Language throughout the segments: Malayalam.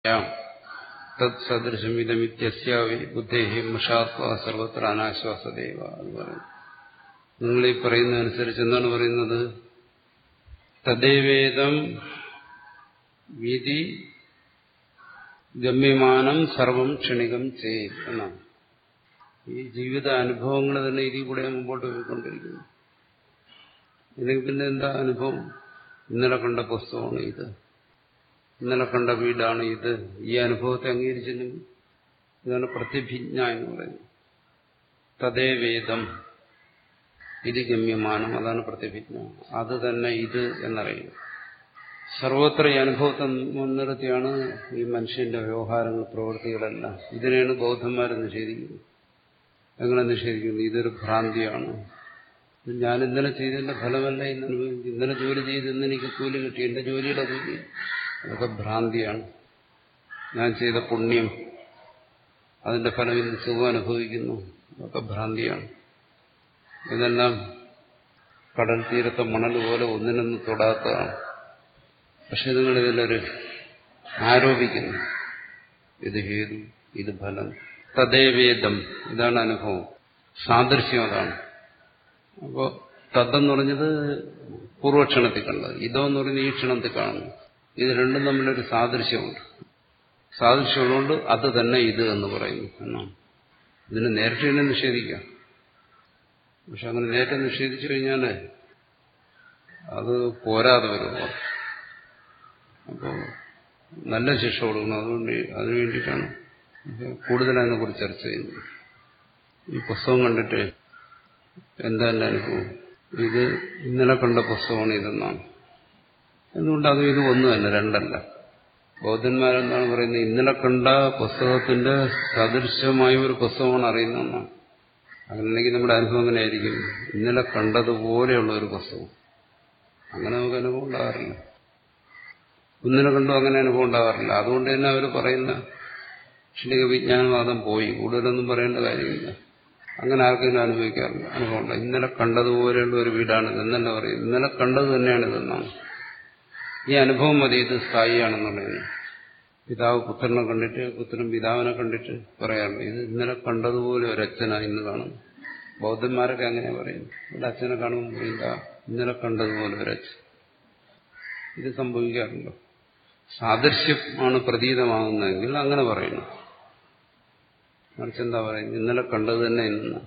തത് സദൃശമിതമിത്യസ്യാവി ബുദ്ധേ മഷാത്വ സർവത്ര അനാശ്വാസദേവ എന്ന് പറയുന്നു നിങ്ങൾ ഈ പറയുന്നതനുസരിച്ച് എന്താണ് പറയുന്നത് തദ്ദേവേദം വിധി ഗമ്യമാനം സർവം ക്ഷണികം ചെയ്യും എന്നാണ് ഈ ജീവിത അനുഭവങ്ങൾ തന്നെ ഇതിൽ കൂടെ മുമ്പോട്ട് പോയിക്കൊണ്ടിരിക്കുന്നു എനിക്ക് പിന്നെ എന്താ അനുഭവം ഇന്നലെ കണ്ട പുസ്തകമാണ് ഇത് ഇന്നലെ കണ്ട വീടാണ് ഇത് ഈ അനുഭവത്തെ അംഗീകരിച്ചില്ലെങ്കിൽ ഇതാണ് പ്രത്യഭിജ്ഞ എന്ന് പറയുന്നത് തദേ വേദം ഇത് ഗമ്യമാനം അതാണ് പ്രത്യഭിജ്ഞ അത് തന്നെ ഇത് എന്നറിയുക സർവത്ര ഈ അനുഭവത്തെ മുൻനിർത്തിയാണ് ഈ മനുഷ്യന്റെ വ്യവഹാരങ്ങൾ പ്രവൃത്തികളെല്ലാം ഇതിനെയാണ് ബൗദ്ധന്മാർ നിഷേധിക്കുന്നത് എങ്ങനെ നിഷേധിക്കുന്നത് ഇതൊരു ഭ്രാന്തിയാണ് ഞാൻ ഇന്നലെ ചെയ്തതിന്റെ ഫലമല്ല ഇന്ന് അനുഭവിക്കും ഇന്നലെ ജോലി ചെയ്ത് ഇന്ന് എനിക്ക് കൂലി കിട്ടി എന്റെ ജോലിയുടെ കൂലി അതൊക്കെ ഭ്രാന്തിയാണ് ഞാൻ ചെയ്ത പുണ്യം അതിന്റെ ഫലം ഇന്ന് സുഖം അനുഭവിക്കുന്നു അതൊക്കെ ഭ്രാന്തിയാണ് ഇതെല്ലാം കടൽ തീരത്തെ മണൽ പോലെ ഒന്നിനൊന്നും തൊടാത്തതാണ് പക്ഷെ നിങ്ങൾ ഇതിലൊരു ആരോപിക്കുന്നു ഇത് ഹേതു ഇത് ഫലം തദ്ദേവേദം ഇതാണ് അനുഭവം സാദൃശ്യം അതാണ് അപ്പോ തദ്ദെന്ന് പറഞ്ഞത് പൂർവക്ഷണത്തിൽ കണ്ടത് ഇതോ എന്ന് പറയുന്നത് ഈ ക്ഷണത്തിൽ കാണുന്നു ഇത് രണ്ടും തമ്മിലൊരു സാദൃശ്യമുണ്ട് സാദൃശ്യമുള്ളതുകൊണ്ട് അത് തന്നെ ഇത് എന്ന് പറയുന്നു എന്നാണ് ഇതിന് നേരിട്ട് തന്നെ നിഷേധിക്കാം പക്ഷെ അങ്ങനെ നേരത്തെ നിഷേധിച്ചു കഴിഞ്ഞാൽ അത് പോരാതെ വരുമോ അപ്പോൾ നല്ല ശിക്ഷ കൊടുക്കണം അതുകൊണ്ട് അതിനു വേണ്ടിയിട്ടാണ് കൂടുതൽ അതിനെക്കുറിച്ച് ചർച്ച ചെയ്യുന്നത് ഈ പുസ്തകം കണ്ടിട്ട് എന്താ എൻ്റെ അനുഭവം ഇത് ഇന്നലെ കണ്ട പുസ്തകമാണ് ഇതെന്നാണ് എന്തുകൊണ്ട് അതും ഇത് ഒന്നുമല്ല രണ്ടല്ല ബൗദ്ധന്മാരെന്താണ് പറയുന്നത് ഇന്നലെ കണ്ട പുസ്തകത്തിന്റെ സദൃശമായ ഒരു പുസ്തകമാണ് അറിയുന്നതെന്നാണ് അങ്ങനെയാണെങ്കിൽ നമ്മുടെ അനുഭവം എങ്ങനെയായിരിക്കും ഇന്നലെ കണ്ടതുപോലെയുള്ള ഒരു പുസ്തകം അങ്ങനെ നമുക്ക് അനുഭവം ഉണ്ടാകാറില്ല ഇന്നലെ കണ്ടു അങ്ങനെ അനുഭവം ഉണ്ടാകാറില്ല അതുകൊണ്ട് തന്നെ അവർ പറയുന്ന ക്ഷണിക വിജ്ഞാനവാദം പോയി കൂടുതലൊന്നും പറയേണ്ട കാര്യമില്ല അങ്ങനെ ആർക്കെങ്കിലും അനുഭവിക്കാറില്ല അനുഭവമുണ്ട് ഇന്നലെ കണ്ടതുപോലെയുള്ള ഒരു വീടാണിത് എന്നല്ല പറയും ഇന്നലെ കണ്ടത് തന്നെയാണിതെന്നാണ് ഈ അനുഭവം മതി ഇത് സ്ഥായിയാണെന്നുള്ളത് പിതാവ് പുത്രനെ കണ്ടിട്ട് പുത്രൻ പിതാവിനെ കണ്ടിട്ട് പറയാറുണ്ട് ഇത് ഇന്നലെ കണ്ടതുപോലെ ഒരു അച്ഛനാ ഇന്ന് കാണുന്നു ബൗദ്ധന്മാരൊക്കെ അങ്ങനെ പറയും ഇവിടെ അച്ഛനെ കാണുമ്പോൾ പറയില്ല ഇന്നലെ കണ്ടതുപോലെ ഒരു അച്ഛൻ ഇത് സംഭവിക്കാറുണ്ടോ സാദൃശ്യമാണ് പ്രതീതമാകുന്നതെങ്കിൽ അങ്ങനെ പറയണം മറിച്ച് എന്താ പറയുന്നത് ഇന്നലെ കണ്ടത് തന്നെ ഇന്ന്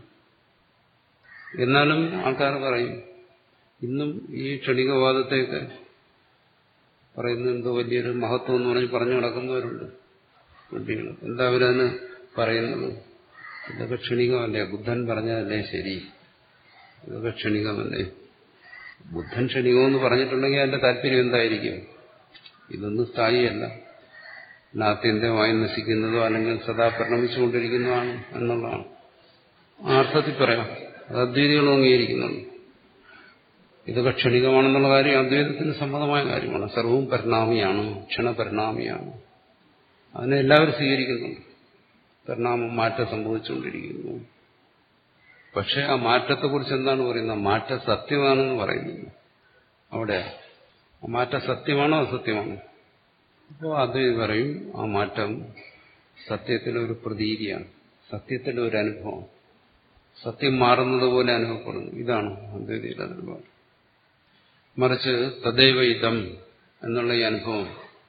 എന്നാലും ആൾക്കാർ പറയും ഇന്നും ഈ ക്ഷണികവാദത്തെയൊക്കെ പറയുന്നത് എന്തോ വലിയൊരു മഹത്വം എന്ന് പറഞ്ഞ് പറഞ്ഞു നടക്കുന്നവരുണ്ട് കുട്ടികൾ എന്താ അവരതിന് പറയുന്നത് ഇതൊക്കെ ക്ഷണികമല്ലേ ബുദ്ധൻ പറഞ്ഞതല്ലേ ശരി ഇതൊക്കെ ക്ഷണികമല്ലേ ബുദ്ധൻ ക്ഷണികമെന്ന് പറഞ്ഞിട്ടുണ്ടെങ്കിൽ അതിന്റെ താല്പര്യം എന്തായിരിക്കും ഇതൊന്നും സ്ഥായിയല്ല ആത്യന്തികമായി നശിക്കുന്നതോ അല്ലെങ്കിൽ സദാ പരിണമിച്ചുകൊണ്ടിരിക്കുന്നതാണ് എന്നുള്ളതാണ് ആ അർത്ഥത്തിൽ പറയാം അത് അദ്വൈതികളും അംഗീകരിക്കുന്നുണ്ട് ഇതൊക്കെ ക്ഷണികമാണെന്നുള്ള കാര്യം അദ്വൈതത്തിന് സമ്മതമായ കാര്യമാണ് സർവവും പരിണാമിയാണ് ക്ഷണപരിണാമിയാണ് അതിനെ എല്ലാവരും സ്വീകരിക്കുന്നുണ്ട് പരിണാമം മാറ്റം സംഭവിച്ചുകൊണ്ടിരിക്കുന്നു പക്ഷെ ആ മാറ്റത്തെക്കുറിച്ച് എന്താണ് പറയുന്നത് മാറ്റം സത്യമാണെന്ന് പറയുന്നത് അവിടെ ആ മാറ്റം സത്യമാണോ അസത്യമാണോ അപ്പോൾ അത് പറയും ആ മാറ്റം സത്യത്തിലെ ഒരു പ്രതീതിയാണ് സത്യത്തിലെ ഒരു അനുഭവം സത്യം മാറുന്നത് പോലെ അനുഭവപ്പെടുന്നു ഇതാണ് അദ്വൈതിയുടെ നിലപാട് മറിച്ച് തദൈവ ഇതം എന്നുള്ള ഈ അനുഭവം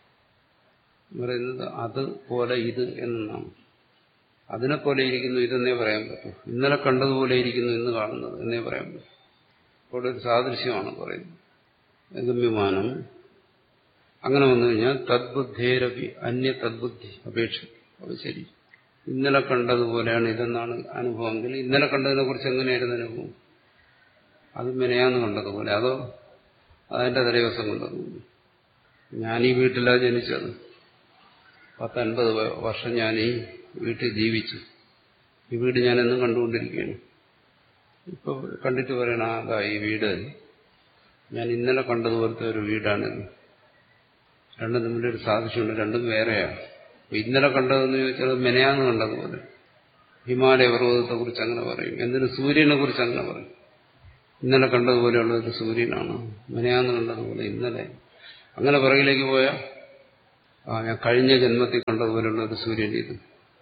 പറയുന്നത് അതുപോലെ ഇത് എന്നാണ് അതിനെപ്പോലെ ഇരിക്കുന്നു ഇതെന്നേ പറയാൻ പറ്റും ഇന്നലെ കണ്ടതുപോലെ ഇരിക്കുന്നു ഇന്ന് കാണുന്നത് എന്നേ പറയാൻ പറ്റും അവിടെ ഒരു സാദൃശ്യമാണ് പറയുന്നത് ഗമ്യമാനം അങ്ങനെ വന്നു കഴിഞ്ഞാൽ തദ്ബുദ്ധേരവി അന്യ തദ്ബുദ്ധി അപേക്ഷ അത് ശരി ഇന്നലെ കണ്ടതുപോലെയാണ് ഇതെന്നാണ് അനുഭവമെങ്കിൽ ഇന്നലെ കണ്ടതിനെ കുറിച്ച് എങ്ങനെയായിരുന്നു അനുഭവം അത് മെനയാന്ന് കണ്ടതുപോലെ അതോ അതിന്റെ തലയോസം കണ്ടതുപോലെ ഞാൻ ഈ വീട്ടിലാണ് ജനിച്ചത് പത്തൻപത് വർഷം ഞാൻ ഈ വീട്ടിൽ ജീവിച്ചു ഈ വീട് ഞാൻ എന്നും കണ്ടുകൊണ്ടിരിക്കുകയാണ് ഇപ്പൊ കണ്ടിട്ട് പറയണ അതാ ഈ വീട് ഞാൻ ഇന്നലെ കണ്ടതുപോലത്തെ ഒരു വീടാണിത് രണ്ടും തമ്മിലൊരു സാദൃശ്യമുണ്ട് രണ്ടും വേറെയാണ് ഇന്നലെ കണ്ടതെന്ന് ചോദിച്ചാൽ മെനയാന്ന് കണ്ടതുപോലെ ഹിമാലയ പർവ്വതത്തെ കുറിച്ച് അങ്ങനെ പറയും എന്തിനു സൂര്യനെ കുറിച്ച് അങ്ങനെ പറയും ഇന്നലെ കണ്ടതുപോലെയുള്ള ഒരു സൂര്യനാണ് മെനയാന്ന് കണ്ടതുപോലെ ഇന്നലെ അങ്ങനെ പുറകിലേക്ക് പോയാൽ ആ ഞാൻ കഴിഞ്ഞ ജന്മത്തിൽ കണ്ടതുപോലുള്ള ഒരു സൂര്യൻ ഇത്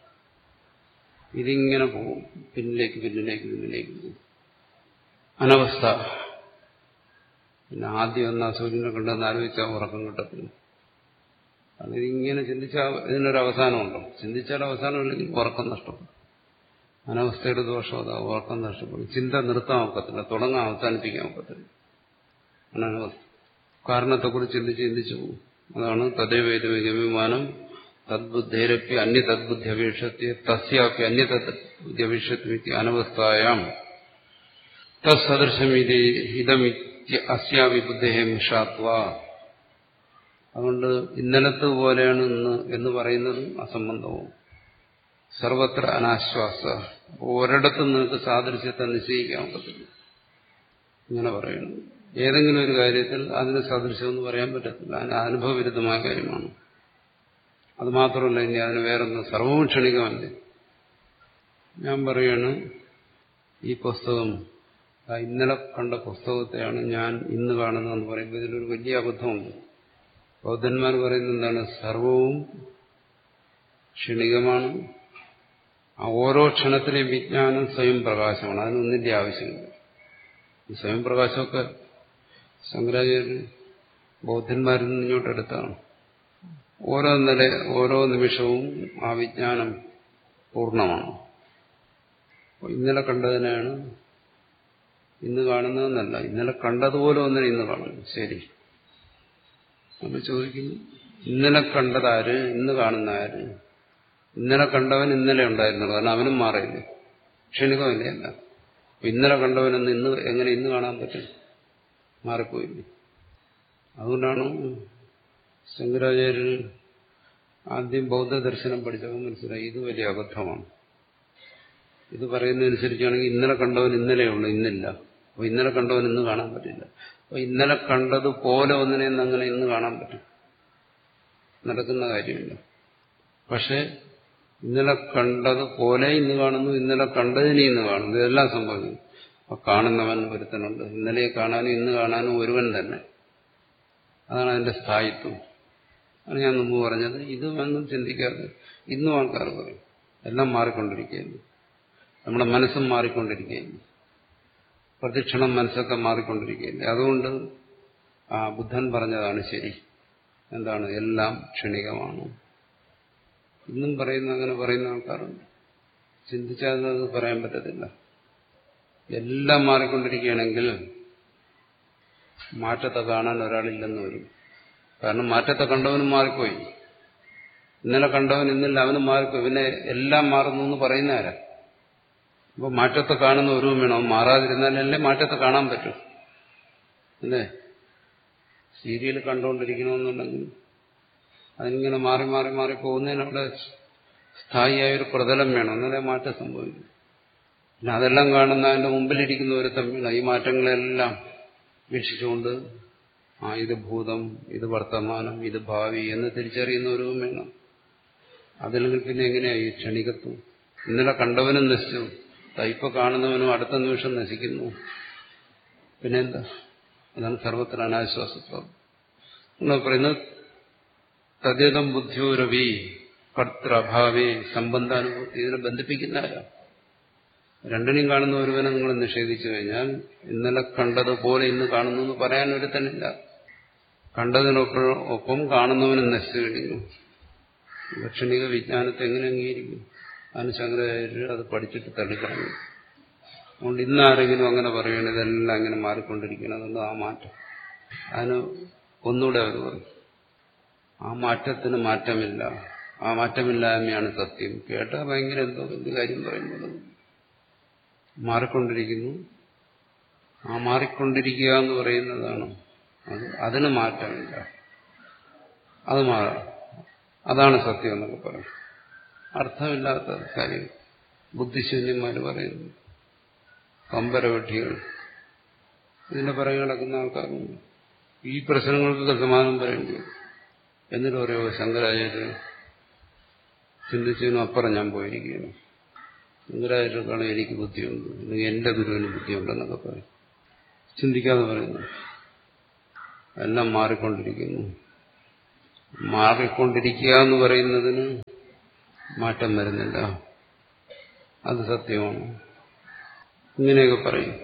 ഇതിങ്ങനെ പോകും പിന്നിലേക്ക് പിന്നിലേക്ക് പിന്നിലേക്ക് പോകും അനവസ്ഥ പിന്നെ ആദ്യം ഒന്ന് ആ സൂര്യനെ കണ്ടെന്ന് ആലോചിച്ചാൽ ഉറക്കം കിട്ടത്തില്ല അതിങ്ങനെ ചിന്തിച്ചാൽ ഇതിനൊരു അവസാനമുണ്ടോ ചിന്തിച്ചാൽ അവസാനമില്ലെങ്കിൽ ഉറക്കം നഷ്ടപ്പെടും അനവസ്ഥയുടെ ദോഷം അതാ ഉറക്കം നഷ്ടപ്പെടും ചിന്ത നിർത്താൻ ഒക്കത്തില്ല തുടങ്ങാൻ അവസാനിപ്പിക്കാൻ ഒക്കത്തില്ല അനവസ്ഥ കാരണത്തെക്കുറിച്ച് ചിന്തിച്ച് ചിന്തിച്ചു പോകും അതാണ് തദൈവേദ ഗമ്യമാനം തദ്ബുദ്ധേരപ്പി അന്യ തദ്ബുദ്ധി അപേക്ഷത്തെ തസ്യാപ്പി അന്യ തദ്ബുദ്ധി അപേക്ഷത്തി അനവസ്ഥായാം തത്സദൃശം ഇതമിത്യ അസ്യാവി ബുദ്ധേ മിഷാത്വ അതുകൊണ്ട് ഇന്നലത്തെ പോലെയാണ് ഇന്ന് എന്ന് പറയുന്നത് അസംബന്ധവും സർവത്ര അനാശ്വാസ ഒരിടത്തും നിങ്ങൾക്ക് സാദൃശ്യത്തെ നിശ്ചയിക്കാൻ പറ്റില്ല ഇങ്ങനെ പറയുന്നു ഏതെങ്കിലും ഒരു കാര്യത്തിൽ അതിന് സദൃശ്യമെന്ന് പറയാൻ പറ്റത്തില്ല അതിന് അനുഭവവിരുദ്ധമായ കാര്യമാണ് അത് മാത്രമല്ല ഇനി അതിന് വേറൊന്ന് സർവവും ക്ഷണികമല്ലേ ഞാൻ പറയാണ് ഈ പുസ്തകം ഇന്നലെ കണ്ട പുസ്തകത്തെയാണ് ഞാൻ ഇന്ന് കാണുന്നതെന്ന് പറയുമ്പോൾ ഇതിലൊരു വലിയ അബദ്ധമുണ്ട് ബൗദ്ധന്മാർ പറയുന്നത് എന്താണ് സർവവും ക്ഷണികമാണ് ആ ഓരോ ക്ഷണത്തിലെയും വിജ്ഞാനം സ്വയം പ്രകാശമാണ് അതിനൊന്നിന്റെ ആവശ്യമില്ല ഈ സ്വയം പ്രകാശമൊക്കെ ശങ്കരാചാര്യ ബൗദ്ധന്മാരിൽ നിന്ന് ഇങ്ങോട്ടെടുത്താണ് ഓരോ നില ഓരോ നിമിഷവും ആ വിജ്ഞാനം പൂർണ്ണമാണ് ഇന്നലെ കണ്ടതിനാണ് ഇന്ന് കാണുന്നതെന്നല്ല ഇന്നലെ കണ്ടതുപോലെ ഒന്നിനെ ഇന്ന് കാണുന്നു ശരി നമ്മൾ ചോദിക്കുന്നു ഇന്നലെ കണ്ടതാര് ഇന്ന് കാണുന്ന ആര് ഇന്നലെ കണ്ടവൻ ഇന്നലെ ഉണ്ടായിരുന്നുള്ളൂ കാരണം അവനും മാറിയില്ലേ ക്ഷണികമല്ലേ അല്ല ഇന്നലെ കണ്ടവനെന്ന് ഇന്ന് എങ്ങനെ ഇന്ന് കാണാൻ പറ്റും മാറിപ്പോയില്ലേ അതുകൊണ്ടാണ് ശങ്കരാചാര്യർ ആദ്യം ബൗദ്ധ ദർശനം പഠിച്ചപ്പോൾ മനസ്സിലായി ഇത് വലിയ അബദ്ധമാണ് ഇത് പറയുന്നതനുസരിച്ചാണെങ്കിൽ ഇന്നലെ കണ്ടവൻ ഇന്നലെയുള്ളൂ ഇന്നില്ല അപ്പോൾ ഇന്നലെ കണ്ടവൻ ഇന്ന് കാണാൻ പറ്റില്ല അപ്പോൾ ഇന്നലെ കണ്ടതുപോലെ ഒന്നിനെ അങ്ങനെ ഇന്ന് കാണാൻ പറ്റും നടക്കുന്ന കാര്യമില്ല പക്ഷെ ഇന്നലെ കണ്ടതുപോലെ ഇന്ന് കാണുന്നു ഇന്നലെ കണ്ടതിനെ ഇന്ന് കാണുന്നു ഇതെല്ലാം സംഭവിക്കുന്നു അപ്പൊ കാണുന്നവൻ ഒരുത്തനുണ്ട് ഇന്നലെ കാണാനും ഇന്ന് കാണാനും ഒരുവൻ തന്നെ അതാണ് അതിന്റെ സ്ഥായിത്വം അത് ഞാൻ മുമ്പ് പറഞ്ഞത് ഇത് ഒന്നും ചിന്തിക്കാതെ ഇന്നും ആൾക്കാർ പറയും എല്ലാം മാറിക്കൊണ്ടിരിക്കുകയാണ് നമ്മുടെ മനസ്സും മാറിക്കൊണ്ടിരിക്കുകയാണ് പ്രതിക്ഷണം മനസ്സൊക്കെ മാറിക്കൊണ്ടിരിക്കുകയില്ലേ അതുകൊണ്ട് ആ ബുദ്ധൻ പറഞ്ഞതാണ് ശരി എന്താണ് എല്ലാം ക്ഷണികമാണ് ഇന്നും പറയുന്ന അങ്ങനെ പറയുന്ന ആൾക്കാരുണ്ട് ചിന്തിച്ചാൽ അത് പറയാൻ പറ്റത്തില്ല എല്ലാം മാറിക്കൊണ്ടിരിക്കുകയാണെങ്കിൽ മാറ്റത്തെ കാണാൻ ഒരാളില്ലെന്ന് വരും കാരണം മാറ്റത്തെ കണ്ടവനും മാറിപ്പോയി ഇന്നലെ കണ്ടവൻ ഇന്നില്ല അവനും മാറിപ്പോയി പിന്നെ എല്ലാം മാറുന്നു എന്ന് പറയുന്ന ആരാ അപ്പൊ മാറ്റത്തെ കാണുന്ന ഒരു വേണം മാറാതിരുന്നാലല്ലേ മാറ്റത്തെ കാണാൻ പറ്റും അല്ലേ സീരിയൽ കണ്ടുകൊണ്ടിരിക്കണമെന്നുണ്ടെങ്കിൽ അതിനിങ്ങനെ മാറി മാറി മാറി പോകുന്നതിനവിടെ സ്ഥായിയായ ഒരു പ്രതലം വേണം എന്നാലേ മാറ്റം സംഭവിക്കും പിന്നെ അതെല്ലാം കാണുന്ന അതിന്റെ മുമ്പിലിരിക്കുന്ന ഒരു തമ്മിൽ ഈ മാറ്റങ്ങളെല്ലാം വീക്ഷിച്ചുകൊണ്ട് ആ ഇത് ഭൂതം ഇത് വർത്തമാനം ഇത് ഭാവി എന്ന് തിരിച്ചറിയുന്ന ഒരു വേണം അതില്ലെങ്കിൽ പിന്നെ എങ്ങനെയാ ഈ ക്ഷണികത്വം ഇന്നലെ കണ്ടവനും നശിച്ചു ഇപ്പൊ കാണുന്നവനും അടുത്ത നിമിഷം നശിക്കുന്നു പിന്നെന്താ അതാണ് സർവത്ര അനാശ്വാസത്വം നമ്മൾ പറയുന്നത് തദ്യതം ബുദ്ധിയോരവി കർത്തൃഭാവേ സംബന്ധാനുഭൂതി ഇതിനെ ബന്ധിപ്പിക്കുന്നവരാ രണ്ടിനെയും കാണുന്ന ഒരുവനെ നിങ്ങൾ നിഷേധിച്ചു കഴിഞ്ഞാൽ ഇന്നലെ കണ്ടതുപോലെ ഇന്ന് കാണുന്നു എന്ന് പറയാൻ ഒരുത്തനില്ല കണ്ടതിനൊപ്പം കാണുന്നവനും നശിച്ചു കഴിഞ്ഞു ദക്ഷിണിക വിജ്ഞാനത്തെ എങ്ങനെ അംഗീകരിക്കും അതിന് ശങ്കരാചാര്യർ അത് പഠിച്ചിട്ട് തള്ളിക്കളഞ്ഞു അതുകൊണ്ട് ഇന്നാരെങ്കിലും അങ്ങനെ പറയണം ഇതെല്ലാം ഇങ്ങനെ മാറിക്കൊണ്ടിരിക്കണം അതുകൊണ്ട് ആ മാറ്റം അതിന് ഒന്നുകൂടെ അവർ പറയും ആ മാറ്റത്തിന് മാറ്റമില്ല ആ മാറ്റമില്ലായ്മയാണ് സത്യം കേട്ടാൽ ഭയങ്കര എന്തോ വലിയ കാര്യം പറയുന്നത് മാറിക്കൊണ്ടിരിക്കുന്നു ആ മാറിക്കൊണ്ടിരിക്കുക എന്ന് പറയുന്നതാണ് അത് അതിന് മാറ്റമില്ല അത് മാറാം അതാണ് സത്യം എന്നൊക്കെ പറയും അർത്ഥമില്ലാത്ത കാര്യം ബുദ്ധിശൂന്യന്മാർ പറയുന്നു കമ്പരവട്ടികൾ ഇതിന്റെ പിറകെ കിടക്കുന്ന ആൾക്കാരുണ്ട് ഈ പ്രശ്നങ്ങൾക്കൊക്കെ സമാധാനം പറയേണ്ടി വരും എന്നിട്ട് പറയുമോ ശങ്കരാചാര്യ ചിന്തിച്ചതിനും അപ്പുറം ഞാൻ പോയിരിക്കുകയാണ് ശങ്കരാചാര്യർക്കാണ് എനിക്ക് ബുദ്ധിയുണ്ട് അല്ലെങ്കിൽ എന്റെ ഗുരുവിന് ബുദ്ധിയുണ്ടെന്നൊക്കെ പറയും ചിന്തിക്കാതെ പറയുന്നു എല്ലാം മാറിക്കൊണ്ടിരിക്കുന്നു മാറിക്കൊണ്ടിരിക്കുക എന്ന് പറയുന്നതിന് മാറ്റം വരുന്നില്ല അത് സത്യമാണ് ഇങ്ങനെയൊക്കെ പറയും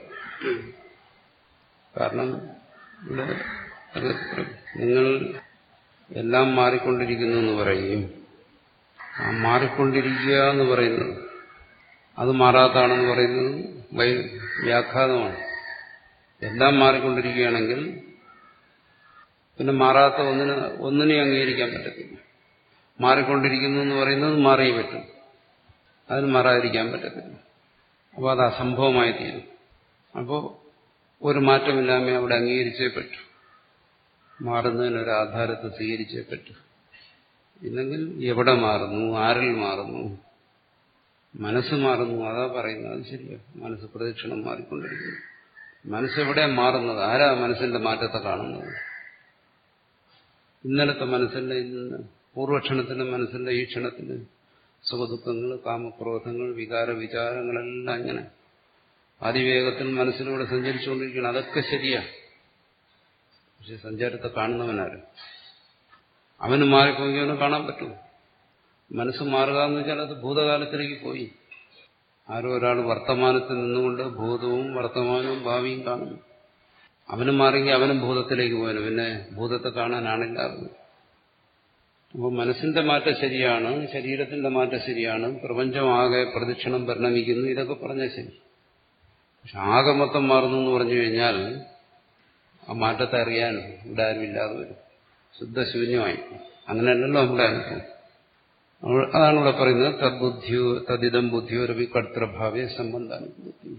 കാരണം ഇവിടെ അത് നിങ്ങൾ എല്ലാം മാറിക്കൊണ്ടിരിക്കുന്നു എന്ന് പറയുകയും ആ മാറിക്കൊണ്ടിരിക്കുക എന്ന് പറയുന്നത് അത് മാറാത്താണെന്ന് പറയുന്നത് വൈ വ്യാഘാതമാണ് എല്ലാം മാറിക്കൊണ്ടിരിക്കുകയാണെങ്കിൽ പിന്നെ മാറാത്ത ഒന്നിന് ഒന്നിനെയും അംഗീകരിക്കാൻ പറ്റത്തില്ല മാറിക്കൊണ്ടിരിക്കുന്നു എന്ന് പറയുന്നത് മാറിയേ പറ്റും അതിന് മാറാതിരിക്കാൻ പറ്റത്തില്ല അപ്പോൾ അത് അസംഭവമായി തീരും അപ്പോൾ ഒരു മാറ്റമില്ലാമേ അവിടെ അംഗീകരിച്ചേ പറ്റൂ മാറുന്നതിനൊരു ആധാരത്തെ സ്വീകരിച്ചേ പറ്റൂ ഇല്ലെങ്കിൽ എവിടെ മാറുന്നു ആരിൽ മാറുന്നു മനസ്സ് മാറുന്നു അതാ പറയുന്നത് അത് ശരിയാ മനസ്സ് പ്രദക്ഷിണം മാറിക്കൊണ്ടിരിക്കുന്നു മനസ്സെവിടെ മാറുന്നത് ആരാ മനസ്സിന്റെ മാറ്റത്തെ കാണുന്നത് ഇന്നലത്തെ മനസ്സിന്റെ ഇന്ന് പൂർവക്ഷണത്തിന്റെ മനസ്സിന്റെ ഈ ക്ഷണത്തിന് സുഖദുഃഖങ്ങൾ കാമക്രോധങ്ങൾ വികാര വിചാരങ്ങളെല്ലാം ഇങ്ങനെ അതിവേഗത്തിൽ മനസ്സിലൂടെ സഞ്ചരിച്ചുകൊണ്ടിരിക്കണം അതൊക്കെ ശരിയാ പക്ഷെ സഞ്ചാരത്തെ കാണുന്നവനാരും അവന് മാറിപ്പോയി അവന് കാണാൻ പറ്റും മനസ്സ് മാറുക എന്ന് വെച്ചാൽ അത് ഭൂതകാലത്തിലേക്ക് പോയി ആരോ ഒരാൾ വർത്തമാനത്തിൽ നിന്നുകൊണ്ട് ഭൂതവും വർത്തമാനവും ഭാവിയും കാണുന്നു അവന് മാറിയെങ്കിൽ അവനും ഭൂതത്തിലേക്ക് പോയാലും പിന്നെ ഭൂതത്തെ കാണാനാണില്ലാതെ അപ്പോൾ മനസ്സിന്റെ മാറ്റം ശരിയാണ് ശരീരത്തിന്റെ മാറ്റം ശരിയാണ് പ്രപഞ്ചമാകെ പ്രദക്ഷിണം പരിണമിക്കുന്നു ഇതൊക്കെ പറഞ്ഞാൽ ശരി പക്ഷെ ആകെ മൊത്തം മാറുന്നു എന്ന് പറഞ്ഞു കഴിഞ്ഞാൽ ആ മാറ്റത്തെ അറിയാൻ ഇവിടെ ആരുമില്ലാതെ വരും ശുദ്ധശൂന്യമായി അങ്ങനെയല്ലല്ലോ നമ്മുടെ അനുഭവം അതാണ് ഇവിടെ പറയുന്നത് തദ്ബുദ്ധിയോ തദിതം ബുദ്ധിയോ രവി കർത്തൃഭാവേ സംബന്ധാനുഭൂതി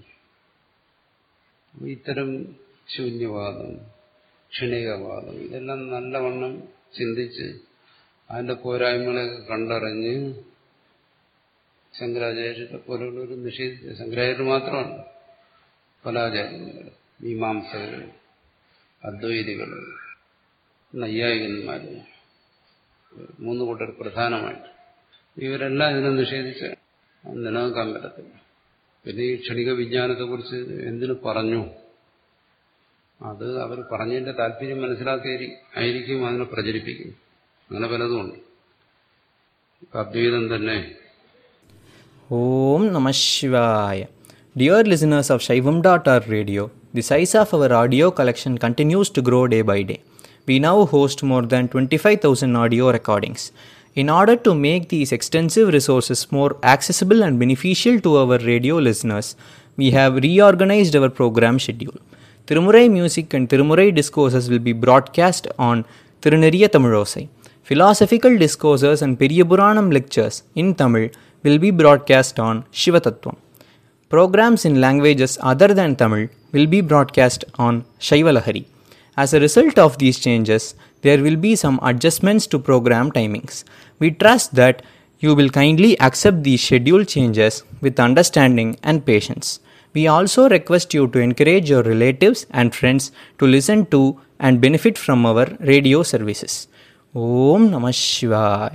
ഇത്തരം ശൂന്യവാദം ക്ഷണികവാദം ഇതെല്ലാം നല്ലവണ്ണം ചിന്തിച്ച് അതിന്റെ പോരായ്മകളെയൊക്കെ കണ്ടറിഞ്ഞ് ശങ്കരാചാര്യരെ പോലുള്ളവർ നിഷേധിച്ച ശങ്കരാചാര്യർ മാത്രമല്ല പല ആചാര്യന്മാർ മീമാംസകർ അദ്വൈതികൾ നൈയായികന്മാർ മൂന്ന് കൂട്ടർ പ്രധാനമായിട്ട് ഇവരെല്ലാം ഇതിനെ നിഷേധിച്ച് നിലനിൽക്കാൻ പറ്റത്തില്ല പിന്നെ ഈ ക്ഷണിക വിജ്ഞാനത്തെക്കുറിച്ച് എന്തിനു പറഞ്ഞു അത് അവർ പറഞ്ഞതിന്റെ താല്പര്യം മനസ്സിലാക്കി ആയിരിക്കും അതിനെ പ്രചരിപ്പിക്കും അങ്ങനെ പലതുമുണ്ട് അദ്വൈതം തന്നെ Om Namah Shivaya. Dear listeners of Shaivam.org radio, the size of our audio collection continues to grow day by day. We now host more than 25,000 audio recordings. In order to make these extensive resources more accessible and beneficial to our radio listeners, we have reorganized our program schedule. Tirumurai music and Tirumurai discourses will be broadcast on Tiruneriya Tamilosai. Philosophical discourses and Periyapuranam lectures in Tamil will be broadcast on Shivatattvam. Programs in languages other than Tamil will be broadcast on Shaivalahari. As a result of these changes, there will be some adjustments to program timings. We trust that you will kindly accept these schedule changes with understanding and patience. We also request you to encourage your relatives and friends to listen to and benefit from our radio services. Om Namah Shivaya.